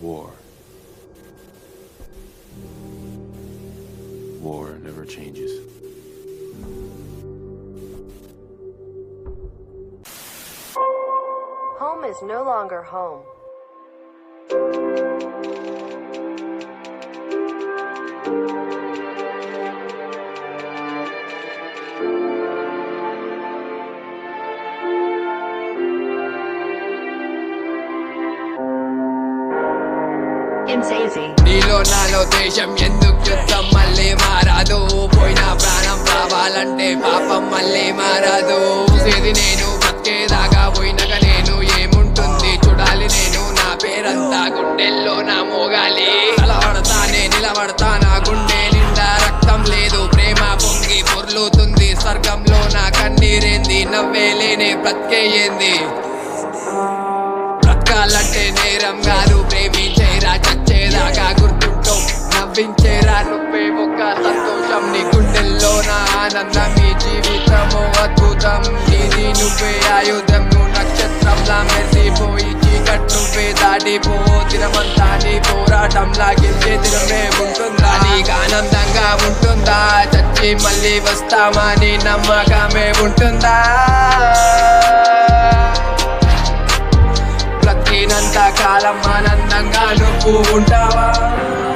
War. War never changes. Home is no longer home. It's easy. నీలో నాలో దేశం ఎందుకు యుద్ధం మళ్ళీ మారదు పోయిన ప్రాణం రావాలంటే పాపం మళ్ళీ మారదు చూసేది నేను బతికేదాకా పోయినగా నేను ఏముంటుంది చూడాలి నేను నా పేరంతా గుండెల్లో నా మోగాలి తలబడతానే నిలబడతా నా గుండె నిండా రక్తం లేదు ప్రేమ పొంగి పొర్లుతుంది స్వర్గంలో నా కన్నీరేంది నవ్వేలేనే బ్రతికేయింది బ్రతకాలంటే నేరం కాదు ప్రేమించేరా చచ్చేదాకా గుర్తుంటో నవ్వించేరా నువ్వే ఒక్క సంతోషం నీ గుండెల్లో నా ఆనందం ఈ జీవితము అద్భుతం నీది నువ్వే ఆయుధం నువ్వు నక్షత్రంలా మెరిసిపోయి చీకట్ నువ్వే దాటిపో దినమంతా నీ పోరాటంలా గెలిచే దినమే ఉంటుందా నీకు ఆనందంగా ఉంటుందా చచ్చి మళ్ళీ వస్తామా నీ నమ్మకమే ఉంటుందా బ్రతికినంత కాలం ఆనందంగా నువ్వు ఉంటావా